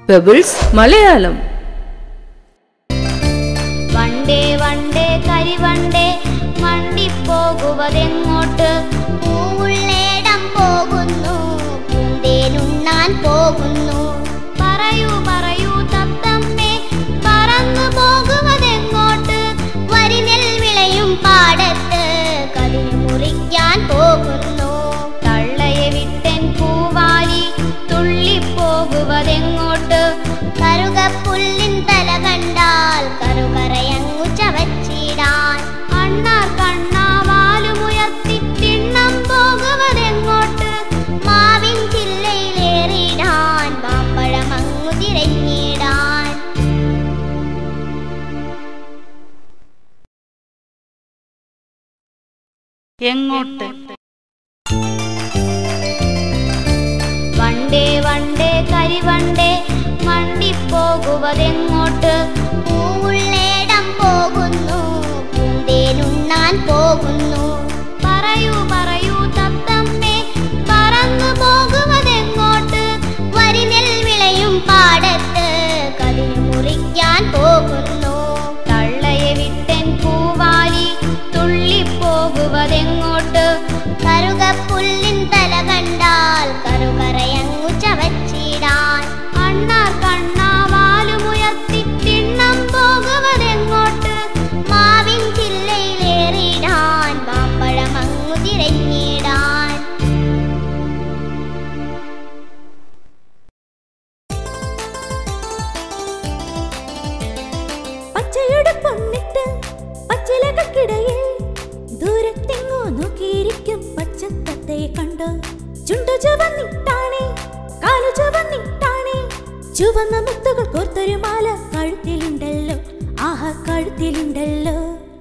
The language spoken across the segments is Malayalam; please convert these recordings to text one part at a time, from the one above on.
പെബിൾസ് മലയാളം വണ്ടേ വണ്ടേ കരിവണ്ടേ മണ്ടിപ്പോകുവതെങ്ങോട്ട് പൂവുള്ളേടം പോകുന്നു പൂന്തേനുണ്ണാൻ പോകുന്നു പറയൂ പറയൂ തത്തമ്മേ പറന്നു പോകുവതെങ്ങോട്ട് വരിനെൽ വിളയും പാടത്ത് കതിര് മുറിക്കാൻ പോകുന്നു തള്ളയെ വിട്ടൻ പൂവാലി തുള്ളിപ്പോകുവതെങ്ങോട്ട് കറുകപ്പുല്ലിൻ തല കണ്ടാൽ കറുകറയങ്ങു ചവച്ചിടാൻ അണ്ണാർ കണ്ണാവാലുമുയർത്തി തിണ്ണം പോകുവതെങ്ങോട്ട് മാവിൻ ചില്ലയിലേറിടാൻ മാമ്പഴമങ്ങു തിരഞ്ഞിടാൻ എങ്ങോട്ട് വണ്ടേ വണ്ടേ കരിവണ്ടേ മണ്ടിപ്പോകുവതെങ്ങോട്ട് പൂവുള്ളേടം പോകുന്നു പൂന്തേനുണ്ണാൻ പോകുന്നു പറയൂ പറയൂ തത്തമ്മേ പറന്നു പോകുവതെങ്ങോട്ട് വരിനെൽ വിളയും പാടത്ത് കതിര് മുറിക്കാൻ പോകുന്നു തള്ളയെ വിട്ടൻ പൂവാലി തുള്ളിപ്പോകുവതെങ്ങോട്ട് കറുകപ്പുല്ലിൻ തല കണ്ടാൽ കറുകറയങ്ങു ചവച്ചിടാൻ അണ്ണാർ കണ്ണാവാലുമുയർത്തി തിണ്ണം പോകുവതെങ്ങോട്ട് മാവിൻ ചില്ലയിലേറിടാൻ മാമ്പഴമങ്ങു തിരഞ്ഞിടാൻ പച്ചയുടെ പൊന്നിട്ട് പച്ചിലകൾക്കിടയിൽ ദൂരത്തെങ്ങോ നോക്കിയിരിക്കും പച്ചത്തത്തയെ കണ്ട് ചുണ്ടു ചുവന്നിട്ടാണേ കാലു ചുവന്നിട്ടാണേ ചുവന്ന മുത്തുകൾ കോർത്തൊരു മാല കഴുത്തിലുണ്ടല്ലോ ആഹാ കഴുത്തിലുണ്ടല്ലോ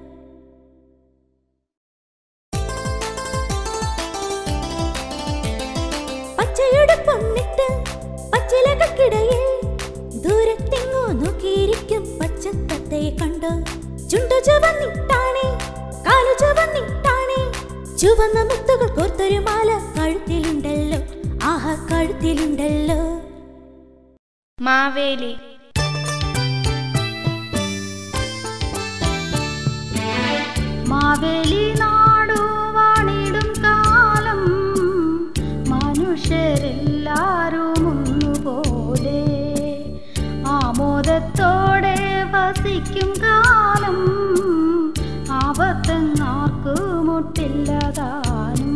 പച്ചയുടെ പൊന്നിട്ട് പച്ചിലകൾക്കിടയിൽ ദൂരത്തെങ്ങോ നോക്കിയിരിക്കും പച്ചത്തത്തയെ കണ്ട് ചുണ്ടു ചുവന്നിട്ടാണേ കാലു ചുവന്നിട്ടാണേ ചുവന്ന മുത്തുകൾ കോർത്തൊരു മാല കഴുത്തിലുണ്ടല്ലോ ആഹാ കഴുത്തിലുണ്ടല്ലോ മാവേലി മാവേലി നാടു വാണിടും കാലം മനുഷ്യരെല്ലാരും ഒന്നുപോലെ ആമോദത്തോടെ വസിക്കും കാലം ആപത്തെങ്ങാർക്കു മുട്ടില്ലതാനും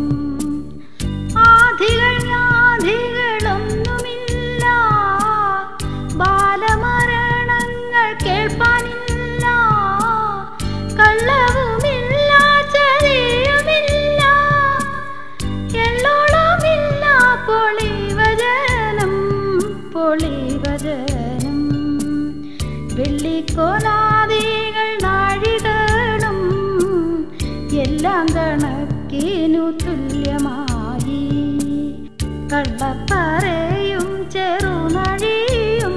ആധികൾ വ്യാധികളൊന്നുമില്ല ബാലമരണങ്ങൾ കേൾപ്പാനില്ല കള്ളവുമില്ല ചതിയുമില്ല എള്ളോളമില്ല പൊളിവചനം പൊളിവചനം വെള്ളിക്കോലാദികൾ നാഴികളും എല്ലാം കണക്കിനു തുല്യമായി കള്ളപ്പറയും ചെറുനഴിയും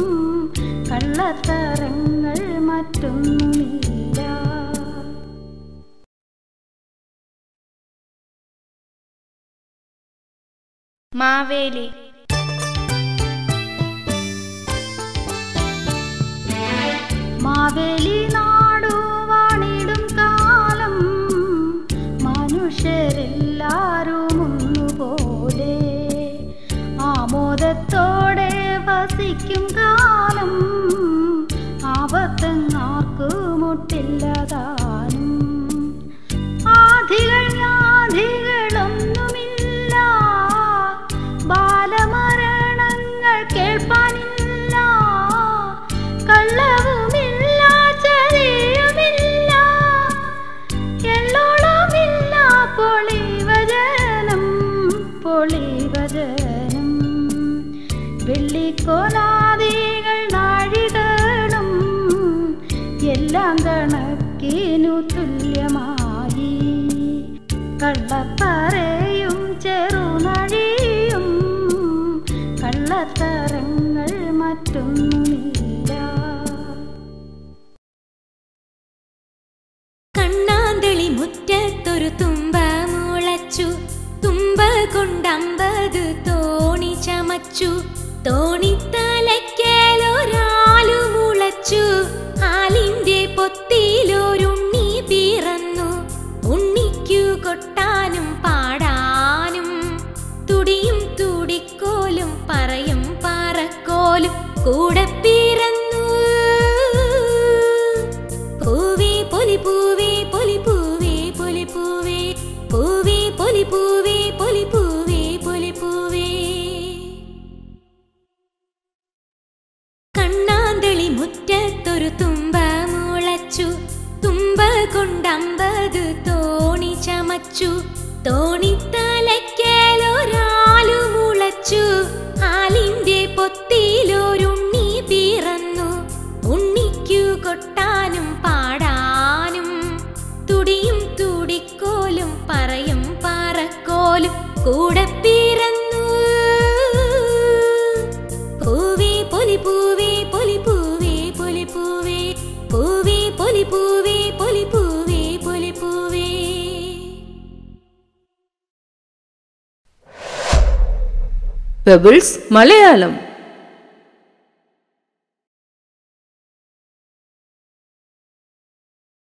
കള്ളത്തരങ്ങൾ മറ്റൊന്നുമില്ല മാവേലി മാവേലി നാടു വാണിടും കാലം മനുഷ്യരെല്ലാരും ഒന്നുപോലെ ആമോദത്തോടെ വസിക്കും കാലം ആപത്തെങ്ങാർക്കു മുട്ടില്ലതാനും ആധികൾ വ്യാധികളൊന്നുമില്ല ബാലമരണങ്ങൾ കേൾപ്പാനില്ല കള്ളവുമില്ല ചതിയുമില്ല എള്ളോളമില്ല പൊളിവചനം പൊളിവചനം വെള്ളിക്കോലാദികൾ നാഴികളും എല്ലാം കണക്കിനു തുല്യമായി കള്ളപ്പറയും ചെറുനഴിയും കള്ളത്തരങ്ങൾ മറ്റൊന്നുമില്ല കണ്ണാന്തളി മുറ്റത്തൊരു തുമ്പ മുളച്ചു തുമ്പ കൊണ്ടമ്പത് തോണി ചമച്ചു തോണിത്തലയ്ക്ക് മുളച്ചു ഹാലിന്റെ പൊത്തിയിലൊരുണ്ണി പിറന്നു ഉണ്ണിക്കു കൊട്ടാനും പാടാനും തുടിയും തുടിക്കോലും പറയും പറക്കോലും കൂടെ പിറന്നു പൂവേ പൊലി പൂവേ പൊലി പൂവേ പൊലി പൂവേ പൂവേ പൊലി പൂവേ പൊലി പൂവേ പൊലി പൂവേ കണ്ണാന്തളി മുറ്റത്തൊരു തുമ്പ മുളച്ചു തുമ്പ കൊണ്ടമ്പത് തോണി ചമച്ചു തോണിത്തലയ്ക്കലൊരാലു മുളച്ചു ഹാലിന്റെ പൊത്തിയിലൊരുണ്ണി പിറന്നു ഉണ്ണിക്കു കൊട്ടാനും പാടാനും തുടിയും തുടിക്കോലും പറയും പറക്കോലും കൂടെ പിറന്നു പൂവേ പൊലി പൂവേ പൊലി പൂവേ പൊലി പൂവേ പൂവേ പൊലി പൂവേ പൊലി പൂവേ പൊലി പൂവേ പെബിൾസ് മലയാളം